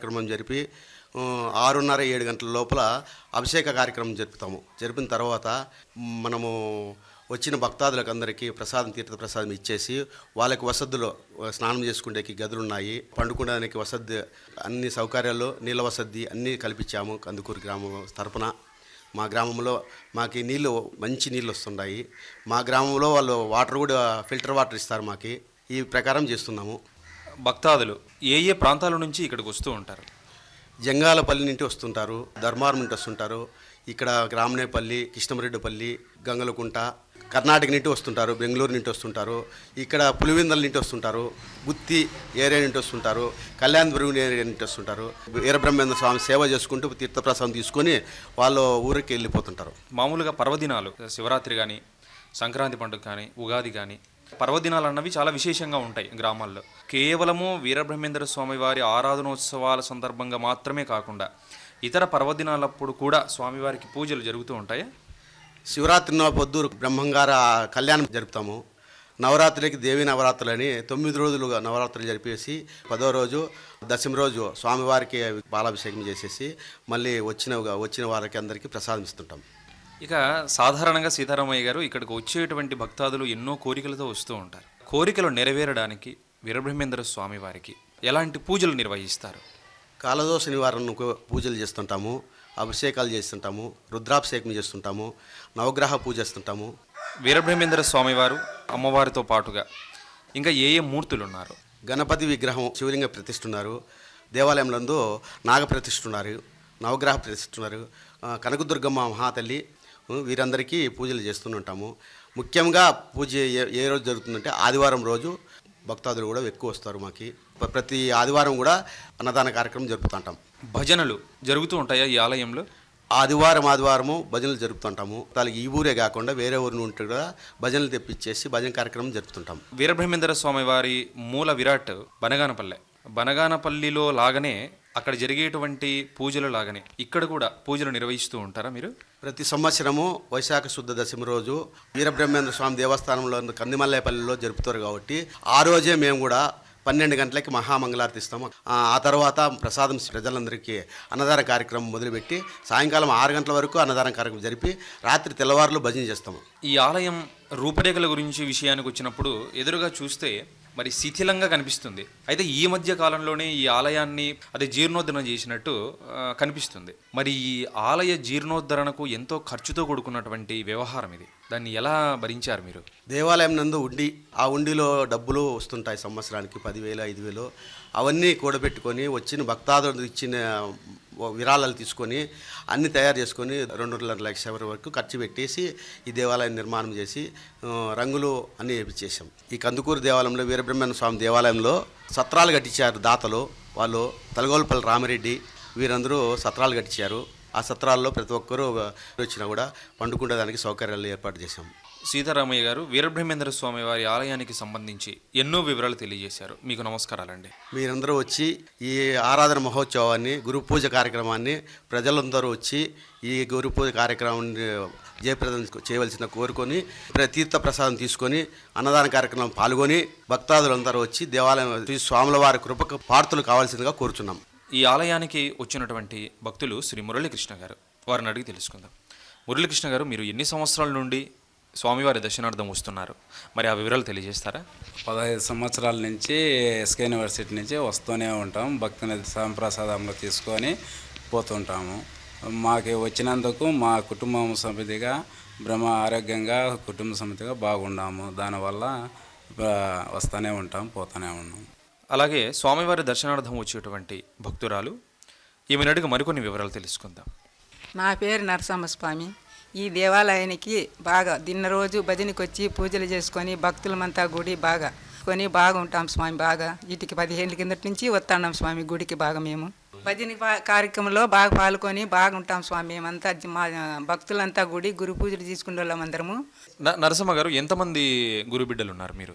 కార్యక్రమం జరిపి ఆ, ఆరున్నర ఏడు గంటల లోపల అభిషేక కార్యక్రమం జరుపుతాము జరిపిన తర్వాత మనము వచ్చిన భక్తాదులకు అందరికీ ప్రసాదం తీర్థ ప్రసాదం ఇచ్చేసి వాళ్ళకి వసతులు స్నానం చేసుకునేకి గదులు ఉన్నాయి పండుకోవడానికి వసతి అన్ని సౌకర్యాలు నీళ్ళ వసతి అన్నీ కల్పించాము కందుకూరు గ్రామం తరపున మా గ్రామంలో మాకు నీళ్ళు మంచి నీళ్ళు వస్తున్నాయి మా గ్రామంలో వాళ్ళు వాటర్ కూడా ఫిల్టర్ వాటర్ ఇస్తారు మాకు ఈ ప్రకారం చేస్తున్నాము భక్తాదులు ఏ ఏ ప్రాంతాల నుంచి ఇక్కడికి వస్తూ ఉంటారు జంగాలపల్లి నుండి వస్తుంటారు ధర్మారం నుండి వస్తుంటారు ఇక్కడ రామనేపల్లి కృష్ణమరెడ్డిపల్లి గంగలకుంట కర్ణాటక నుండి వస్తుంటారు బెంగళూరు నుండి వస్తుంటారు ఇక్కడ పులివెందల నుండి వస్తుంటారు గుత్తి ఏరియా నుండి వస్తుంటారు కళ్యాణపురం ఏరియా నుండి వస్తుంటారు వీరబ్రహ్మేంద్ర స్వామి సేవ చేసుకుంటూ తీర్థప్రసాదం తీసుకొని వాళ్ళు ఊరికి వెళ్ళిపోతుంటారు మామూలుగా పర్వదినాలు శివరాత్రి కానీ సంక్రాంతి పండుగ కానీ ఉగాది కానీ పర్వదినాలు అన్నవి చాలా విశేషంగా ఉంటాయి గ్రామాల్లో కేవలము వీరబ్రహ్మేంద్ర స్వామి వారి ఆరాధనోత్సవాల సందర్భంగా మాత్రమే కాకుండా ఇతర పర్వదినాలప్పుడు కూడా స్వామివారికి పూజలు జరుగుతూ ఉంటాయా శివరాత్రి నా పొద్దు బ్రహ్మంగార కళ్యాణం జరుపుతాము నవరాత్రికి దేవి నవరాత్రులు అని తొమ్మిది రోజులుగా నవరాత్రులు జరిపేసి పదో రోజు దశమి రోజు స్వామివారికి పాలాభిషేకం చేసేసి మళ్ళీ వచ్చిన వచ్చిన వారికి అందరికీ ప్రసాదం ఇస్తుంటాం ఇక సాధారణంగా సీతారామయ్య గారు ఇక్కడికి వచ్చేటువంటి భక్తాదులు ఎన్నో కోరికలతో వస్తూ ఉంటారు కోరికలు నెరవేరడానికి వీరబ్రహ్మేంద్ర స్వామి వారికి ఎలాంటి పూజలు నిర్వహిస్తారు కాలదోష నివారణకు పూజలు చేస్తుంటాము అభిషేకాలు చేస్తుంటాము రుద్రాభిషేకం చేస్తుంటాము నవగ్రహ పూజ చేస్తుంటాము వీరబ్రహ్మేంద్ర స్వామివారు అమ్మవారితో పాటుగా ఇంకా ఏ ఏ మూర్తులు ఉన్నారు గణపతి విగ్రహం శివలింగ ప్రతిష్ఠున్నారు దేవాలయంలో నాగ ప్రతిష్ఠున్నారు నవగ్రహ ప్రతిష్ఠున్నారు ఆ, కనకదుర్గమ్మ మహాతల్లి ఉ, వీరందరికీ పూజలు చేస్తుంటాము ముఖ్యంగా పూజ ఏ ఏ రోజు జరుగుతుందంటే ఆదివారం రోజు భక్తాదులు కూడా ఎక్కువ వస్తారు మాకి ప్ర- ప్రతి ఆదివారం కూడా అన్నదాన కార్యక్రమం జరుపుతుంటాం భజనలు జరుగుతూ ఉంటాయా ఈ ఆలయంలో ఆదివారం ఆదివారము భజనలు జరుపుతుంటాము వాళ్ళకి ఈ ఊరే కాకుండా వేరే ఊరి నుండి కూడా భజనలు తెప్పించేసి భజన కార్యక్రమం జరుపుతుంటాం వీరబ్రహ్మేంద్ర స్వామి వారి మూల విరాట్ బనగానపల్లె బనగానపల్లిలో లాగానే అక్కడ జరిగేటువంటి పూజలు లాగానే ఇక్కడ కూడా పూజలు నిర్వహిస్తూ ఉంటారా మీరు ప్రతి సంవత్సరము వైశాఖ శుద్ధ దశమి రోజు వీరబ్రహ్మేంద్ర స్వామి దేవస్థానంలో ఉన్న కందిమల్లేపల్లిలో జరుపుతారు కాబట్టి ఆ రోజే మేము కూడా పన్నెండు గంటలకి మహామంగళారతి ఇస్తాము ఆ ఆ తర్వాత ప్రసాదం ప్రజలందరికీ అన్నదాన కార్యక్రమం మొదలుపెట్టి సాయంకాలం ఆరు గంటల వరకు అన్నదాన కార్యక్రమం జరిపి రాత్రి తెల్లవారులు భజన చేస్తాము ఈ ఆలయం రూపురేఖల గురించి విషయానికి వచ్చినప్పుడు ఎదురుగా చూస్తే మరి శిథిలంగా కనిపిస్తుంది అయితే ఈ మధ్య కాలంలోనే ఈ ఆలయాన్ని అది జీర్ణోద్ధరణ చేసినట్టు ఆ, కనిపిస్తుంది మరి ఈ ఆలయ జీర్ణోద్ధరణకు ఎంతో ఖర్చుతో కూడుకున్నటువంటి వ్యవహారం ఇది దాన్ని ఎలా భరించారు మీరు దేవాలయం నందు ఉండి ఆ ఉండిలో డబ్బులు వస్తుంటాయి సంవత్సరానికి పదివేలు ఐదు వేలు అవన్నీ కూడబెట్టుకొని వచ్చిన భక్తాదులు ఇచ్చిన విరాళాలు తీసుకొని అన్ని తయారు చేసుకొని రెండున్నర లక్షల వరకు ఖర్చు పెట్టేసి ఈ దేవాలయం నిర్మాణం చేసి ఆ, రంగులు అన్నీ వేపించేసాం ఈ కందుకూరు దేవాలయంలో వీరబ్రహ్మణ్య స్వామి దేవాలయంలో సత్రాలు కట్టించారు దాతలు వాళ్ళు తలగోల్పల్లి రామిరెడ్డి వీరందరూ సత్రాలు కట్టించారు ఆ సత్రాల్లో ప్రతి ఒక్కరూ వచ్చినా కూడా పండుకునేదానికి సౌకర్యాలు ఏర్పాటు చేశాం సీతారామయ్య గారు వీరబ్రహ్మేంద్ర స్వామి వారి ఆలయానికి సంబంధించి ఎన్నో వివరాలు తెలియజేశారు మీకు నమస్కారాలండి మీరందరూ వచ్చి ఈ ఆరాధన మహోత్సవాన్ని గురు పూజ కార్యక్రమాన్ని ప్రజలందరూ వచ్చి ఈ గురు పూజ కార్యక్రమాన్ని జయప్రదం చేయవలసిన కోరుకొని ప్ర- తీర్థ ప్రసాదం తీసుకొని అన్నదాన కార్యక్రమం పాల్గొని భక్తాదులందరూ వచ్చి దేవాలయం శ్రీ స్వాముల వారి కృపకు పార్తులు కావాల్సిందిగా కోరుచున్నాం ఈ ఆలయానికి వచ్చినటువంటి భక్తులు శ్రీ మురళీకృష్ణ గారు వారిని అడిగి తెలుసుకుందాం మురళీకృష్ణ గారు మీరు ఎన్ని సంవత్సరాల నుండి స్వామివారి దర్శనార్థం వస్తున్నారు మరి ఆ వివరాలు తెలియజేస్తారా పదహైదు సంవత్సరాల నుంచి ఎస్కే యూనివర్సిటీ నుంచి వస్తూనే ఉంటాం భక్తిని సాంప్రసాదంలో తీసుకొని పోతుంటాము మాకు వచ్చినందుకు మా కుటుంబం సమితిగా బ్రహ్మ ఆరోగ్యంగా కుటుంబ సమితిగా బాగున్నాము దానివల్ల ఆ, వస్తూనే ఉంటాం పోతూనే ఉన్నాం అలాగే స్వామివారి దర్శనార్థం వచ్చేటువంటి భక్తురాలు ఈమెను అడిగి మరికొన్ని వివరాలు తెలుసుకుందాం నా పేరు నరసమ్మ స్వామి ఈ దేవాలయానికి బాగా దిన్న రోజు భజనకి వచ్చి పూజలు చేసుకొని భక్తులమంతా గుడి బాగా కొని బాగుంటాం స్వామి బాగా వీటికి పదిహేనుల కిందటి నుంచి వస్తున్నాం స్వామి గుడికి బాగా మేము భజన పా- కార్యక్రమంలో బాగా పాల్గొని బాగుంటాం స్వామి మేమంతా జ- మా భక్తులంతా గుడి గురు పూజలు తీసుకునే వాళ్ళం అందరము న- నరసింహ గారు ఎంతమంది గురు బిడ్డలు ఉన్నారు మీరు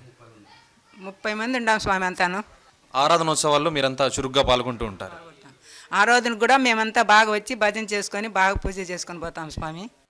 ముప్పై మంది ఉండాం స్వామి అంతాను ఆరాధనోత్సవాల్లో మీరంతా చురుగ్గా పాల్గొంటూ ఉంటారు ఆ రోజున కూడా మేమంతా బాగా వచ్చి భజన చేసుకొని బాగా పూజ చేసుకొని పోతాం స్వామి